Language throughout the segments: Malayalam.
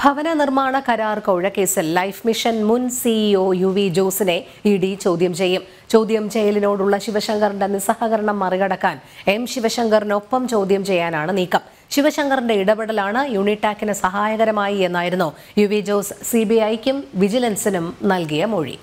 ഭവന നിർമ്മാണ കരാർ കൊഴക്കേസിൽ ലൈഫ് മിഷൻ മുൻ സിഇഒ യു വി ജോസിനെ ഇ ഡി ചോദ്യം ചെയ്യും ചോദ്യം ചെയ്യലിനോടുള്ള ശിവശങ്കറിന്റെ നിസ്സഹകരണം മറികടക്കാൻ എം ശിവശങ്കറിനൊപ്പം ചോദ്യം ചെയ്യാനാണ് നീക്കം ശിവശങ്കറിന്റെ ഇടപെടലാണ് യൂണിടാക്കിന് സഹായകരമായി എന്നായിരുന്നു U V Jose C B ഐക്കും വിജിലൻസിനും നൽകിയ മൊഴി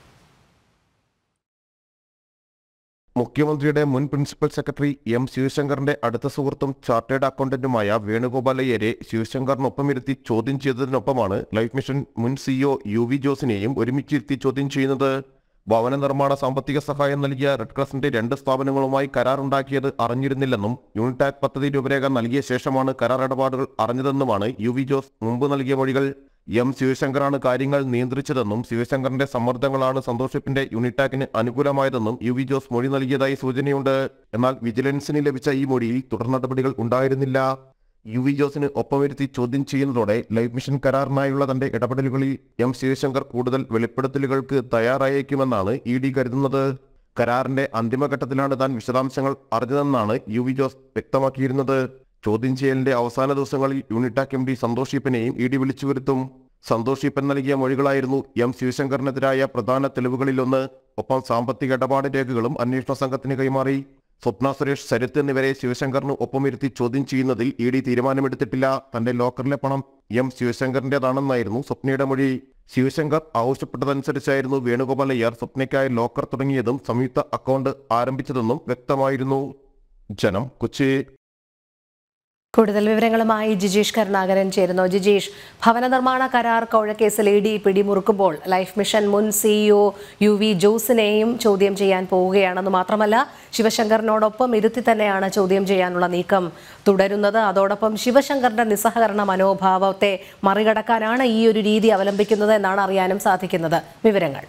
മുഖ്യമന്ത്രിയുടെ മുൻ പ്രിൻസിപ്പൽ സെക്രട്ടറി എം ശിവശങ്കറിന്റെ അടുത്ത സുഹൃത്തും ചാർട്ടേഡ് അക്കൗണ്ടന്റുമായ വേണുഗോപാലയ്യരെ ശിവശങ്കറിനൊപ്പം ഇരുത്തി ചോദ്യം ചെയ്തതിനൊപ്പമാണ് ലൈഫ് മിഷൻ മുൻ സിഇഒ യു വി ജോസിനെയും ഒരുമിച്ചിരുത്തി ചോദ്യം ചെയ്യുന്നത് ഭവന നിർമ്മാണ സാമ്പത്തിക സഹായം നൽകിയ റെഡ് ക്രസിന്റെ രണ്ട് സ്ഥാപനങ്ങളുമായി കരാറുണ്ടാക്കിയത് അറിഞ്ഞിരുന്നില്ലെന്നും യൂണിടാക് പദ്ധതി രൂപരേഖ നൽകിയ ശേഷമാണ് കരാർ ഇടപാടുകൾ അറിഞ്ഞതെന്നുമാണ് യു വി ജോസ് മുമ്പ് നൽകിയ മൊഴികൾ എം ശിവശങ്കറാണ് കാര്യങ്ങൾ നിയന്ത്രിച്ചതെന്നും ശിവശങ്കറിന്റെ സമ്മർദ്ദങ്ങളാണ് സന്തോഷിപ്പിന്റെ യൂണിടാക്കിന് അനുകൂലമായതെന്നും യു വി ജോസ് മൊഴി നൽകിയതായി സൂചനയുണ്ട് എന്നാൽ വിജിലൻസിന് ലഭിച്ച ഈ മൊഴിയിൽ തുടർ നടപടികൾ ഉണ്ടായിരുന്നില്ല യു വി ജോസിന് ഒപ്പമിരുത്തി ചോദ്യം ചെയ്യുന്നതോടെ ലൈഫ് മിഷൻ കരാറിനായുള്ള തന്റെ ഇടപെടലുകളിൽ എം ശിവശങ്കർ കൂടുതൽ വെളിപ്പെടുത്തലുകൾക്ക് തയ്യാറായേക്കുമെന്നാണ് ഇ ഡി കരുതുന്നത് കരാറിന്റെ അന്തിമഘട്ടത്തിലാണ് താൻ വിശദാംശങ്ങൾ അറിഞ്ഞതെന്നാണ് യു വി ജോസ് വ്യക്തമാക്കിയിരുന്നത് ചോദ്യം ചെയ്യലിന്റെ അവസാന ദിവസങ്ങളിൽ യൂണിറ്റാക് എം ഡി സന്തോഷ് ഈപ്പനെയും ഇ ഡി വിളിച്ചു വരുത്തും സന്തോഷ് ഈപ്പൻ നൽകിയ മൊഴികളായിരുന്നു എം ശിവശങ്കറിനെതിരായ പ്രധാന തെളിവുകളിലൊന്ന് ഒപ്പം സാമ്പത്തിക ഇടപാട് രേഖകളും അന്വേഷണ സംഘത്തിന് കൈമാറി സ്വപ്ന സുരേഷ് ശരത് എന്നിവരെ ശിവശങ്കറിന് ഒപ്പമിരുത്തി ചോദ്യം ചെയ്യുന്നതിൽ ഇ ഡി തീരുമാനമെടുത്തിട്ടില്ല തന്റെ ലോക്കറിലെ പണം എം ശിവശങ്കറിന്റേതാണെന്നായിരുന്നു സ്വപ്നയുടെ മൊഴി ശിവശങ്കർ ആവശ്യപ്പെട്ടതനുസരിച്ചായിരുന്നു വേണുഗോപാലയ്യർ സ്വപ്നയ്ക്കായി ലോക്കർ തുടങ്ങിയതും സംയുക്ത അക്കൗണ്ട് ആരംഭിച്ചതെന്നും വ്യക്തമായിരുന്നു ജനം കൊച്ചി കൂടുതൽ വിവരങ്ങളുമായി ജിജീഷ് കരുണാകരൻ ചേരുന്നു ജിജീഷ് ഭവന നിർമ്മാണ കരാർ കോഴക്കേസിൽ ഇ ഡി പിടിമുറുക്കുമ്പോൾ ലൈഫ് മിഷൻ മുൻ സിഇഒ യു വി ജോസിനെയും ചോദ്യം ചെയ്യാൻ പോവുകയാണെന്ന് മാത്രമല്ല ശിവശങ്കറിനോടൊപ്പം ഇരുത്തി തന്നെയാണ് ചോദ്യം ചെയ്യാനുള്ള നീക്കം തുടരുന്നത് അതോടൊപ്പം ശിവശങ്കറിന്റെ നിസ്സഹകരണ മനോഭാവത്തെ മറികടക്കാനാണ് ഈ ഒരു രീതി അവലംബിക്കുന്നത് എന്നാണ് അറിയാനും സാധിക്കുന്നത് വിവരങ്ങൾ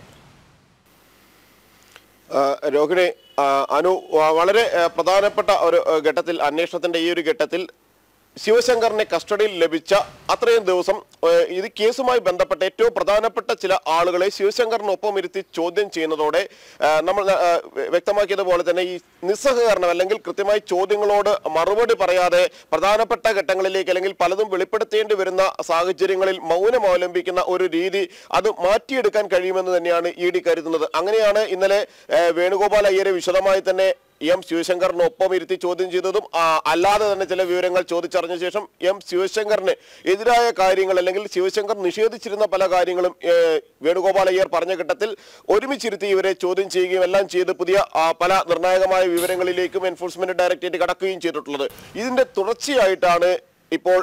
ആ, രോഹിണി ആ, അനു ആ, വളരെ ആ, പ്രധാനപ്പെട്ട ഒരു ആ, ഘട്ടത്തിൽ അന്വേഷണത്തിന്റെ ഈ ഒരു ഘട്ടത്തിൽ ശിവശങ്കറിനെ കസ്റ്റഡിയിൽ ലഭിച്ച അത്രയും ദിവസം ആ, ഇത് കേസുമായി ബന്ധപ്പെട്ട ഏറ്റവും പ്രധാനപ്പെട്ട ചില ആളുകളെ ശിവശങ്കറിനൊപ്പം ഇരുത്തി ചോദ്യം ചെയ്യുന്നതോടെ ആ, നമ്മൾ ആ, വ്യക്തമാക്കിയതുപോലെ തന്നെ ഈ നിസ്സഹകരണം അല്ലെങ്കിൽ കൃത്യമായി ചോദ്യങ്ങളോട് മറുപടി പറയാതെ പ്രധാനപ്പെട്ട ഘട്ടങ്ങളിലേക്ക് അല്ലെങ്കിൽ പലതും വെളിപ്പെടുത്തേണ്ടി വരുന്ന സാഹചര്യങ്ങളിൽ മൗനം അവലംബിക്കുന്ന ഒരു രീതി അത് മാറ്റിയെടുക്കാൻ കഴിയുമെന്ന് തന്നെയാണ് ഇ ഡി കരുതുന്നത് അങ്ങനെയാണ് ഇന്നലെ ആ, വേണുഗോപാൽ അയ്യരെ വിശദമായി തന്നെ എം ശിവശങ്കറിനൊപ്പം ഇരുത്തി ചോദ്യം ചെയ്തതും ആ, അല്ലാതെ തന്നെ ചില വിവരങ്ങൾ ചോദിച്ചറിഞ്ഞ ശേഷം എം ശിവശങ്കറിന് എതിരായ കാര്യങ്ങൾ അല്ലെങ്കിൽ ശിവശങ്കർ നിഷേധിച്ചിരുന്ന പല കാര്യങ്ങളും ഏ, വേണുഗോപാൽ അയ്യർ പറഞ്ഞ ഘട്ടത്തിൽ ഒരുമിച്ചിരുത്തി ഇവരെ ചോദ്യം ചെയ്യുകയും എല്ലാം ചെയ്ത് പുതിയ ആ, പല നിർണായകമായ വിവരങ്ങളിലേക്കും എൻഫോഴ്സ്മെന്റ് ഡയറക്ടറേറ്റ് കടക്കുകയും ചെയ്തിട്ടുള്ളത് ഇതിന്റെ തുടർച്ചയായിട്ടാണ് ഇപ്പോൾ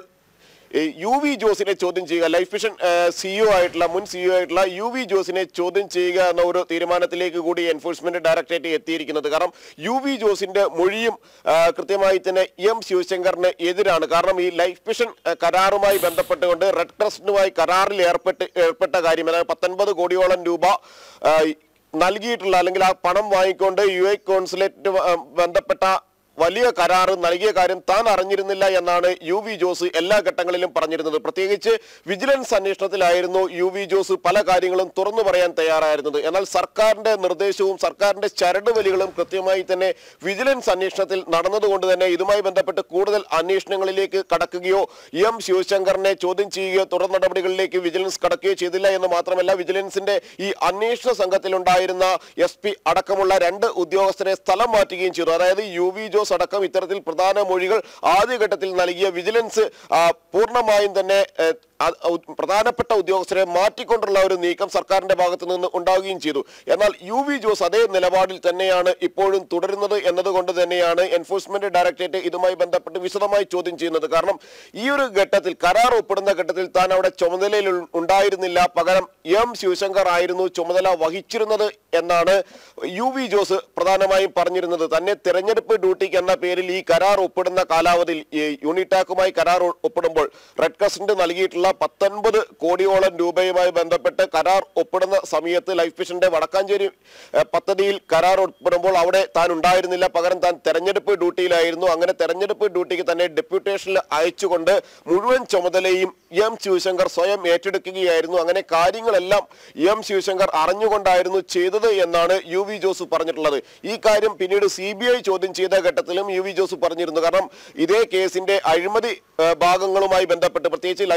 ഈ യു വി ജോസിനെ ചോദ്യം ചെയ്യുക ലൈഫ് മിഷൻ സിഇഒ ആയിട്ടുള്ള മുൻ സിഇഒ ആയിട്ടുള്ള യു വി ജോസിനെ ചോദ്യം ചെയ്യുക എന്ന ഒരു തീരുമാനത്തിലേക്ക് കൂടി എൻഫോഴ്സ്മെന്റ് ഡയറക്ടറേറ്റ് എത്തിയിരിക്കുന്നത് കാരണം യു വി ജോസിന്റെ മൊഴിയും ആ, കൃത്യമായി തന്നെ എം ശിവശങ്കറിന് എതിരാണ് കാരണം ഈ ലൈഫ് മിഷൻ ആ, കരാറുമായി ബന്ധപ്പെട്ടുകൊണ്ട് റെഡ് ക്രസ്റ്റിനുമായി കരാറിൽ ഏർപ്പെട്ട് ഏർപ്പെട്ട കാര്യം അതായത് പത്തൊൻപത് കോടിയോളം രൂപ ആ, നൽകിയിട്ടുള്ള അല്ലെങ്കിൽ ആ പണം വാങ്ങിക്കൊണ്ട് യു എ കോൺസുലേറ്റ് ബന്ധപ്പെട്ട വലിയ കരാറ് നൽകിയ കാര്യം താൻ അറിഞ്ഞിരുന്നില്ല എന്നാണ് യു വി ജോസ് എല്ലാ ഘട്ടങ്ങളിലും പറഞ്ഞിരുന്നത് പ്രത്യേകിച്ച് വിജിലൻസ് അന്വേഷണത്തിലായിരുന്നു യു വി ജോസ് പല കാര്യങ്ങളും തുറന്നു പറയാൻ തയ്യാറായിരുന്നത് എന്നാൽ സർക്കാരിന്റെ നിർദ്ദേശവും സർക്കാരിന്റെ ചരടുവലികളും കൃത്യമായി തന്നെ വിജിലൻസ് അന്വേഷണത്തിൽ നടന്നതുകൊണ്ട് തന്നെ ഇതുമായി ബന്ധപ്പെട്ട് കൂടുതൽ അന്വേഷണങ്ങളിലേക്ക് കടക്കുകയോ എം ശിവശങ്കറിനെ ചോദ്യം ചെയ്യുകയോ തുടർ നടപടികളിലേക്ക് വിജിലൻസ് കടക്കുകയോ ചെയ്തില്ല എന്ന് മാത്രമല്ല വിജിലൻസിന്റെ ഈ അന്വേഷണ സംഘത്തിലുണ്ടായിരുന്ന എസ് പി അടക്കമുള്ള രണ്ട് ഉദ്യോഗസ്ഥരെ സ്ഥലം മാറ്റുകയും ചെയ്തു അതായത് യു വി ജോസ് അടക്കം ഇത്തരത്തിൽ പ്രധാന മൊഴികൾ ആദ്യഘട്ടത്തിൽ നൽകിയ വിജിലൻസ് ആ, പൂർണ്ണമായും തന്നെ ഏ, ആ- ഉ- പ്രധാനപ്പെട്ട ഉദ്യോഗസ്ഥരെ മാറ്റിക്കൊണ്ടുള്ള ഒരു നീക്കം സർക്കാരിന്റെ ഭാഗത്തു നിന്ന് ഉണ്ടാവുകയും ചെയ്തു എന്നാൽ യു വി ജോസ് അതേ നിലപാടിൽ തന്നെയാണ് ഇപ്പോഴും തുടരുന്നത് എന്നതുകൊണ്ട് തന്നെയാണ് എൻഫോഴ്സ്മെന്റ് ഡയറക്ടറേറ്റ് ഇതുമായി ബന്ധപ്പെട്ട് വിശദമായി ചോദ്യം ചെയ്യുന്നത് കാരണം ഈ ഒരു ഘട്ടത്തിൽ കരാർ ഒപ്പിടുന്ന ഘട്ടത്തിൽ താൻ അവിടെ ചുമതലയിൽ ഉൾ- ഉണ്ടായിരുന്നില്ല പകരം എം ശിവശങ്കർ ആയിരുന്നു ചുമതല വഹിച്ചിരുന്നത് എന്നാണ് യു വി ജോസ് പ്രധാനമായും പറഞ്ഞിരുന്നത് തന്നെ തെരഞ്ഞെടുപ്പ് ഡ്യൂട്ടിക്ക് എന്ന പേരിൽ ഈ കരാർ ഒപ്പിടുന്ന കാലാവധിയിൽ ഈ യൂണിടാക്കുമായി കരാർ ഒ- ഒപ്പിടുമ്പോൾ റെഡ് ക്രസന്റ് നൽകിയിട്ടുള്ള പത്തൊൻപത് കോടിയോളം രൂപയുമായി ബന്ധപ്പെട്ട് കരാർ ഒപ്പിടുന്ന സമയത്ത് ലൈഫ് മിഷന്റെ വടക്കാഞ്ചേരി ഏഹ്, പദ്ധതിയിൽ കരാർ ഒപ്പിടുമ്പോൾ അവിടെ താൻ ഉണ്ടായിരുന്നില്ല പകരം താൻ തെരഞ്ഞെടുപ്പ് ഡ്യൂട്ടിയിലായിരുന്നു അങ്ങനെ തെരഞ്ഞെടുപ്പ് ഡ്യൂട്ടിക്ക് തന്നെ ഡെപ്യൂട്ടേഷനിൽ അയച്ചുകൊണ്ട് മുഴുവൻ ചുമതലയും എം ശിവശങ്കർ സ്വയം ഏറ്റെടുക്കുകയായിരുന്നു അങ്ങനെ കാര്യങ്ങളെല്ലാം എം ശിവശങ്കർ അറിഞ്ഞുകൊണ്ടായിരുന്നു ചെയ്തത് എന്നാണ് യു വി ജോസ് പറഞ്ഞിട്ടുള്ളത് ഈ കാര്യം പിന്നീട് സി ബി ഐ ചോദ്യം ചെയ്ത ഘട്ടത്തിലും യു വി ജോസ് പറഞ്ഞിരുന്നു കാരണം ഇതേ കേസിന്റെ അഴിമതി ഏഹ്, ഭാഗങ്ങളുമായി ബന്ധപ്പെട്ട് പ്രത്യേകിച്ച് ലൈഫ് മിഷനിൽ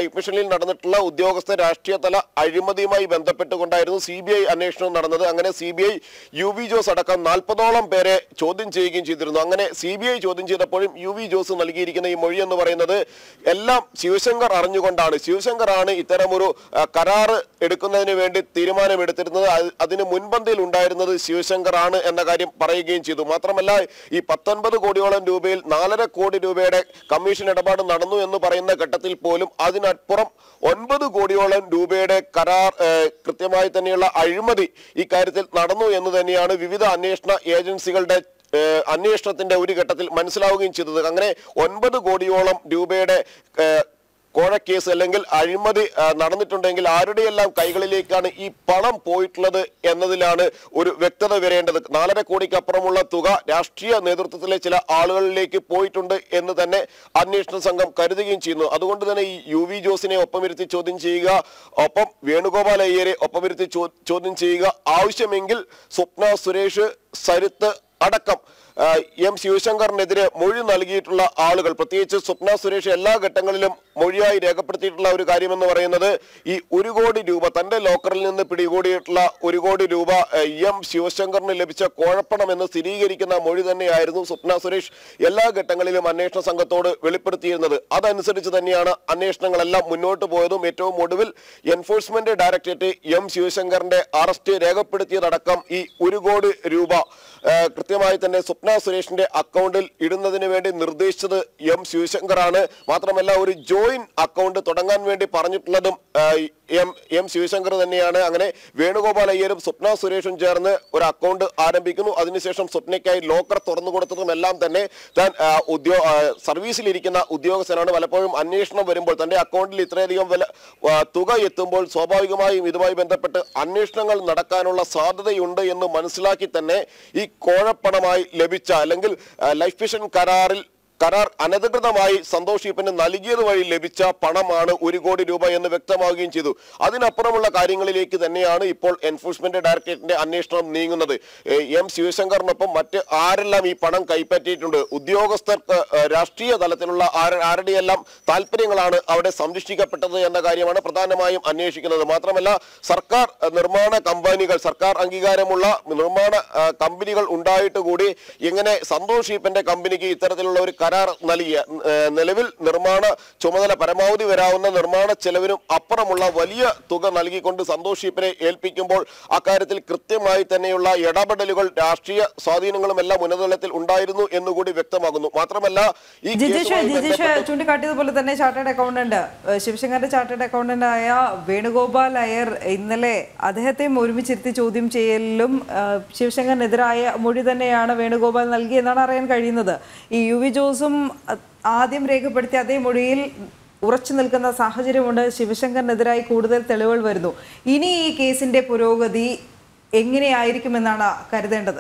കസ്റ്റഡിയിൽ നടന്നിട്ടുള്ള ഉദ്യോഗസ്ഥ രാഷ്ട്രീയ തല അഴിമതിയുമായി ബന്ധപ്പെട്ടുകൊണ്ടായിരുന്നു സി ബി ഐ അന്വേഷണം നടന്നത് അങ്ങനെ C B I U V Jose അടക്കം നാൽപ്പതോളം പേരെ ചോദ്യം ചെയ്യുകയും ചെയ്തിരുന്നു അങ്ങനെ സി ബി ഐ ചോദ്യം ചെയ്തപ്പോഴും യു വി ജോസ് നൽകിയിരിക്കുന്ന ഈ മൊഴി എന്ന് പറയുന്നത് എല്ലാം ശിവശങ്കർ അറിഞ്ഞുകൊണ്ടാണ് ശിവശങ്കർ ആണ് ഇത്തരമൊരു ആ, കരാറ് എടുക്കുന്നതിന് വേണ്ടി തീരുമാനമെടുത്തിരുന്നത് അത് അതിന് മുൻപന്തിയിൽ ഉണ്ടായിരുന്നത് ശിവശങ്കർ ആണ് എന്ന കാര്യം പറയുകയും ചെയ്തു മാത്രമല്ല ഈ പത്തൊൻപത് കോടിയോളം രൂപയിൽ നാലര കോടി രൂപയുടെ കമ്മീഷൻ ഇടപാട് നടന്നു എന്ന് പറയുന്ന ഘട്ടത്തിൽ പോലും അതിനപ്പുറം ഒൻപത് കോടിയോളം രൂപയുടെ കരാർ ഏഹ്, കൃത്യമായി തന്നെയുള്ള അഴിമതി ഈ കാര്യത്തിൽ നടന്നു എന്ന് തന്നെയാണ് വിവിധ അന്വേഷണ ഏജൻസികളുടെ ഏഹ്, അന്വേഷണത്തിന്റെ ഒരു ഘട്ടത്തിൽ മനസ്സിലാവുകയും ചെയ്തത് അങ്ങനെ ഒൻപത് കോടിയോളം രൂപയുടെ ഏഹ്, കോഴക്കേസ് അല്ലെങ്കിൽ അഴിമതി ആ, നടന്നിട്ടുണ്ടെങ്കിൽ ആരുടെയെല്ലാം കൈകളിലേക്കാണ് ഈ പണം പോയിട്ടുള്ളത് എന്നതിലാണ് ഒരു വ്യക്തത വരേണ്ടത് നാലര കോടിക്ക് അപ്പുറമുള്ള തുക രാഷ്ട്രീയ നേതൃത്വത്തിലെ ചില ആളുകളിലേക്ക് പോയിട്ടുണ്ട് എന്ന് തന്നെ അന്വേഷണ സംഘം കരുതുകയും ചെയ്യുന്നു അതുകൊണ്ട് തന്നെ ഈ യു വി ജോസിനെ ഒപ്പമിരുത്തി ചോദ്യം ചെയ്യുക ഒപ്പം വേണുഗോപാൽ അയ്യരെ ഒപ്പമിരുത്തി ചോ- ചോദ്യം ചെയ്യുക ആവശ്യമെങ്കിൽ സ്വപ്ന സുരേഷ് സരിത്ത് അടക്കം ആ, എം ശിവശങ്കറിനെതിരെ മൊഴി നൽകിയിട്ടുള്ള ആളുകൾ പ്രത്യേകിച്ച് സ്വപ്ന സുരേഷ് എല്ലാ ഘട്ടങ്ങളിലും മൊഴിയായി രേഖപ്പെടുത്തിയിട്ടുള്ള ഒരു കാര്യമെന്ന് പറയുന്നത് ഈ ഒരു കോടി രൂപ തന്റെ ലോക്കറിൽ നിന്ന് പിടികൂടിയിട്ടുള്ള ഒരു കോടി രൂപ ആ, എം ശിവശങ്കറിന് ലഭിച്ച കോഴപ്പണം എന്ന് സ്ഥിരീകരിക്കുന്ന മൊഴി തന്നെയായിരുന്നു സ്വപ്ന സുരേഷ് എല്ലാ ഘട്ടങ്ങളിലും അന്വേഷണ സംഘത്തോട് വെളിപ്പെടുത്തിയിരുന്നത് അതനുസരിച്ച് തന്നെയാണ് അന്വേഷണങ്ങളെല്ലാം മുന്നോട്ട് പോയതും ഏറ്റവും ഒടുവിൽ എൻഫോഴ്സ്മെന്റ് ഡയറക്ടറേറ്റ് എം ശിവശങ്കറിന്റെ അറസ്റ്റ് രേഖപ്പെടുത്തിയതടക്കം ഈ ഒരു കോടി രൂപ ആ, കൃത്യമായി തന്നെ സ്വപ്ന സുരേഷിന്റെ അക്കൗണ്ടിൽ ഇടുന്നതിന് വേണ്ടി നിർദ്ദേശിച്ചത് എം ശിവശങ്കറാണ് മാത്രമല്ല ഒരു ജോയിൻ അക്കൗണ്ട് തുടങ്ങാൻ വേണ്ടി പറഞ്ഞിട്ടുള്ളതും ആ, എം എം ശിവശങ്കർ തന്നെയാണ് അങ്ങനെ വേണുഗോപാൽ അയ്യരും സ്വപ്ന സുരേഷും ചേർന്ന് ഒരു അക്കൗണ്ട് ആരംഭിക്കുന്നു അതിനുശേഷം സ്വപ്നയ്ക്കായി ലോക്കർ തുറന്നു കൊടുത്തതും എല്ലാം തന്നെ താൻ ആ, ഉദ്യോ ആ, സർവീസിലിരിക്കുന്ന ഉദ്യോഗസ്ഥനാണ് പലപ്പോഴും അന്വേഷണം വരുമ്പോൾ തന്റെ അക്കൗണ്ടിൽ ഇത്രയധികം വില ആ, തുക എത്തുമ്പോൾ സ്വാഭാവികമായും ഇതുമായി ബന്ധപ്പെട്ട് അന്വേഷണങ്ങൾ നടക്കാനുള്ള സാധ്യതയുണ്ട് എന്ന് മനസ്സിലാക്കി തന്നെ ഈ കോഴപ്പണമായി ലഭിച്ച അല്ലെങ്കിൽ ആ, ലൈഫ് മിഷൻ കരാറിൽ കരാർ അനധികൃതമായി സന്തോഷ് ഈപ്പന് നൽകിയത് വഴി ലഭിച്ച പണമാണ് ഒരു കോടി രൂപ എന്ന് വ്യക്തമാവുകയും ചെയ്തു അതിനപ്പുറമുള്ള കാര്യങ്ങളിലേക്ക് തന്നെയാണ് ഇപ്പോൾ എൻഫോഴ്സ്മെന്റ് ഡയറക്ടറേറ്റിന്റെ അന്വേഷണം നീങ്ങുന്നത് ഏ, എം ശിവശങ്കറിനൊപ്പം മറ്റ് ആരെല്ലാം ഈ പണം കൈപ്പറ്റിയിട്ടുണ്ട് ഉദ്യോഗസ്ഥർക്ക് ഏ, രാഷ്ട്രീയ തലത്തിലുള്ള ആര- ആരുടെയെല്ലാം താല്പര്യങ്ങളാണ് അവിടെ സംരക്ഷിക്കപ്പെട്ടത് എന്ന കാര്യമാണ് പ്രധാനമായും അന്വേഷിക്കുന്നത് മാത്രമല്ല സർക്കാർ ഏ, നിർമ്മാണ കമ്പനികൾ സർക്കാർ അംഗീകാരമുള്ള നിർമ്മാണ ആ, കമ്പനികൾ ഉണ്ടായിട്ട് കൂടി എങ്ങനെ സന്തോഷ് ഈപ്പന്റെ കമ്പനിക്ക് ഇത്തരത്തിലുള്ള ഒരു കരാർ നൽകിയ ഏ, നിലവിൽ നിർമ്മാണ ചുമതല പരമാവധി വരാവുന്ന നിർമ്മാണ ചെലവിനും അപ്പുറമുള്ള വലിയ തുക നൽകിക്കൊണ്ട് സന്തോഷ് ഈപ്പനെ ഏൽപ്പിക്കുമ്പോൾ അക്കാര്യത്തിൽ കൃത്യമായി തന്നെയുള്ള ഇടപെടലുകൾ രാഷ്ട്രീയ സ്വാധീനങ്ങളും എല്ലാം ഉന്നതതലത്തിൽ ഉണ്ടായിരുന്നു എന്നുകൂടി വ്യക്തമാകുന്നു മാത്രമല്ല ഈ ജിജേഷ് കേസുമായി ജിജേഷ് ബന്ധപ്പെട്ട് ചൂണ്ടിക്കാട്ടിയതുപോലെ തന്നെ ചാർട്ടേഡ് അക്കൗണ്ടന്റ് ഏഹ് ശിവശങ്കറിന്റെ ചാർട്ടേഡ് അക്കൗണ്ടന്റ് ആയ വേണുഗോപാൽ അയ്യർ ഇന്നലെ അദ്ദേഹത്തെയും ഒരുമിച്ചിരുത്തി ചോദ്യം ചെയ്യലിലും ഏഹ് ശിവശങ്കറിനെതിരായ മൊഴി തന്നെയാണ് വേണുഗോപാൽ നൽകിയെന്നാണ് അറിയാൻ കഴിയുന്നത് ഈ യു വി ജോസും അഹ് ആദ്യം രേഖപ്പെടുത്തിയ അതേ മൊഴിയിൽ ഉറച്ചു നിൽക്കുന്ന സാഹചര്യമുണ്ട് ശിവശങ്കറിനെതിരായി കൂടുതൽ തെളിവുകൾ വരുന്നു ഇനി ഈ കേസിന്റെ പുരോഗതി എങ്ങനെയായിരിക്കുമെന്നാണ് കരുതേണ്ടത്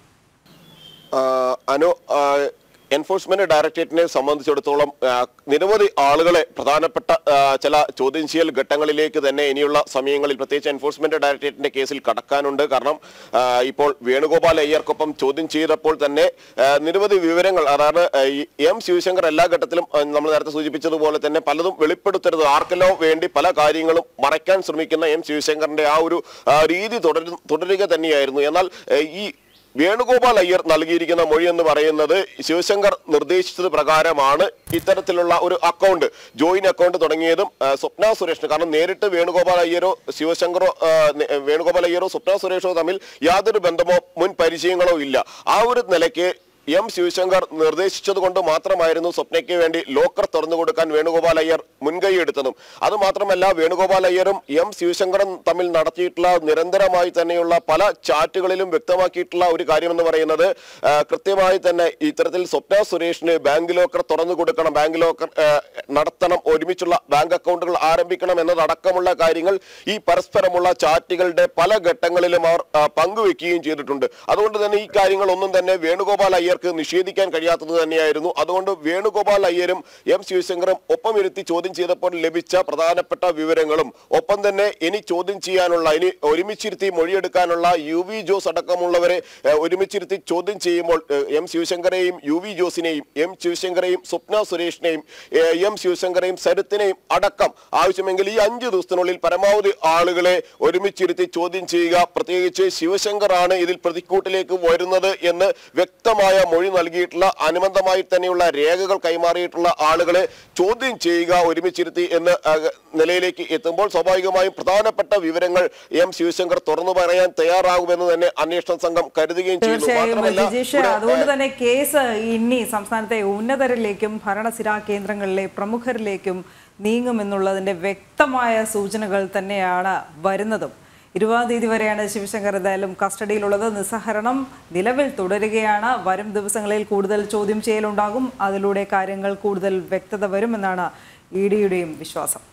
ആ, അനു ആ, എൻഫോഴ്സ്മെന്റ് ഡയറക്ടറേറ്റിനെ സംബന്ധിച്ചിടത്തോളം ആ, നിരവധി ആളുകളെ പ്രധാനപ്പെട്ട ആ, ചില ചോദ്യം ചെയ്യൽ ഘട്ടങ്ങളിലേക്ക് തന്നെ ഇനിയുള്ള സമയങ്ങളിൽ പ്രത്യേകിച്ച് എൻഫോഴ്സ്മെന്റ് ഡയറക്ടറേറ്റിന്റെ കേസിൽ കടക്കാനുണ്ട് കാരണം ആ, ഇപ്പോൾ വേണുഗോപാൽ അയ്യർക്കൊപ്പം ചോദ്യം ചെയ്തപ്പോൾ തന്നെ ആ, നിരവധി വിവരങ്ങൾ അതായത് ആ, ഈ എം ശിവശങ്കർ എല്ലാ ഘട്ടത്തിലും ആ, നമ്മൾ നേരത്തെ സൂചിപ്പിച്ചതുപോലെ തന്നെ പലതും വെളിപ്പെടുത്തരുത് ആർക്കെല്ലോ വേണ്ടി പല കാര്യങ്ങളും മറയ്ക്കാൻ ശ്രമിക്കുന്ന എം ശിവശങ്കറിന്റെ ആ ഒരു ആ, രീതി തുടരു തുടരുക തന്നെയായിരുന്നു എന്നാൽ ആ, ഈ വേണുഗോപാൽ അയ്യർ നൽകിയിരിക്കുന്ന മൊഴി എന്ന് പറയുന്നത് ശിവശങ്കർ നിർദ്ദേശിച്ചത് പ്രകാരമാണ് ഇത്തരത്തിലുള്ള ഒരു അക്കൗണ്ട് ജോയിൻ അക്കൗണ്ട് തുടങ്ങിയതും ആ, സ്വപ്ന സുരേഷിന് കാരണം നേരിട്ട് വേണുഗോപാൽ അയ്യരോ ശിവശങ്കറോ ആ, നെ- വേണുഗോപാൽ അയ്യരോ സ്വപ്ന സുരേഷോ തമ്മിൽ യാതൊരു ബന്ധമോ മുൻ പരിചയങ്ങളോ ഇല്ല ആ ഒരു നിലയ്ക്ക് എം ശിവശങ്കർ നിർദ്ദേശിച്ചത് കൊണ്ട് മാത്രമായിരുന്നു സ്വപ്നയ്ക്ക് വേണ്ടി ലോക്കർ തുറന്നു കൊടുക്കാൻ വേണുഗോപാൽ അയ്യർ മുൻകൈ എടുത്തതും അത് മാത്രമല്ല വേണുഗോപാൽ അയ്യറും എം ശിവശങ്കറും തമ്മിൽ നടത്തിയിട്ടുള്ള നിരന്തരമായി തന്നെയുള്ള പല ചാറ്റുകളിലും വ്യക്തമാക്കിയിട്ടുള്ള ഒരു കാര്യമെന്ന് പറയുന്നത് ആ, കൃത്യമായി തന്നെ ഇത്തരത്തിൽ സ്വപ്ന സുരേഷിന് ബാങ്ക് ലോക്കർ തുറന്നു കൊടുക്കണം ബാങ്ക് ലോക്കർ ആ, നടത്തണം ഒരുമിച്ചുള്ള ബാങ്ക് അക്കൗണ്ടുകൾ ആരംഭിക്കണം എന്നതടക്കമുള്ള കാര്യങ്ങൾ ഈ പരസ്പരമുള്ള ചാറ്റുകളുടെ പല ഘട്ടങ്ങളിലും അവർ ആ, പങ്കുവെക്കുകയും ചെയ്തിട്ടുണ്ട് അതുകൊണ്ട് തന്നെ ഈ കാര്യങ്ങളൊന്നും തന്നെ വേണുഗോപാൽ അയ്യർ അയ്യർക്ക് നിഷേധിക്കാൻ കഴിയാത്തത് തന്നെയായിരുന്നു അതുകൊണ്ട് വേണുഗോപാൽ അയ്യരും എം ശിവശങ്കറും ഒപ്പം ഇരുത്തി ചോദ്യം ചെയ്തപ്പോൾ ലഭിച്ച പ്രധാനപ്പെട്ട വിവരങ്ങളും ഒപ്പം തന്നെ ഇനി ചോദ്യം ചെയ്യാനുള്ള ഇനി ഒരുമിച്ചിരുത്തി മൊഴിയെടുക്കാനുള്ള യു വി ജോസ് അടക്കമുള്ളവരെ ഏഹ്, ഒരുമിച്ചിരുത്തി ചോദ്യം ചെയ്യുമ്പോൾ ഏഹ്, എം ശിവശങ്കരെയും യു വി ജോസിനെയും എം ശിവശങ്കരെയും സ്വപ്ന സുരേഷിനെയും ഏഹ്, എം ശിവശങ്കരെയും സരിത്തിനെയും അടക്കം ആവശ്യമെങ്കിൽ ഈ അഞ്ച് ദിവസത്തിനുള്ളിൽ പരമാവധി ആളുകളെ ഒരുമിച്ചിരുത്തി ചോദ്യം ചെയ്യുക പ്രത്യേകിച്ച് ശിവശങ്കറാണ് ഇതിൽ പ്രതിക്കൂട്ടിലേക്ക് വരുന്നത് എന്ന് വ്യക്തമായ മൊഴി നൽകിയിട്ടുള്ള അനുബന്ധമായി തന്നെയുള്ള രേഖകൾ കൈമാറിയിട്ടുള്ള ആളുകളെ ചോദ്യം ചെയ്യുക ഒരുമിച്ചിരുത്തി എന്ന് അഹ്, നിലയിലേക്ക് എത്തുമ്പോൾ സ്വാഭാവികമായും പ്രധാനപ്പെട്ട വിവരങ്ങൾ എം ശിവശങ്കർ തുറന്നു പറയാൻ തയ്യാറാകുമെന്ന് തന്നെ അന്വേഷണ സംഘം കരുതുകയും ചെയ്യുന്നു തീർച്ചയായും മാത്രമല്ല ജിജീഷ് ഇവിടെ, അതുകൊണ്ട് ഏഹ്, തന്നെ കേസ് ഇനി സംസ്ഥാനത്തെ ഉന്നതരിലേക്കും ഭരണസിരാ കേന്ദ്രങ്ങളിലെ പ്രമുഖരിലേക്കും നീങ്ങുമെന്നുള്ളതിന്റെ വ്യക്തമായ സൂചനകൾ തന്നെയാണ് വരുന്നതും ഇരുപതാം തീയതി വരെയാണ് ശിവശങ്കർ എന്തായാലും കസ്റ്റഡിയിലുള്ളത് നിസ്സഹരണം നിലവിൽ തുടരുകയാണ് വരും ദിവസങ്ങളിൽ കൂടുതൽ ചോദ്യം ചെയ്യലുണ്ടാകും അതിലൂടെ കാര്യങ്ങൾ കൂടുതൽ വ്യക്തത വരുമെന്നാണ് ഇ ഡിയുടെയും വിശ്വാസം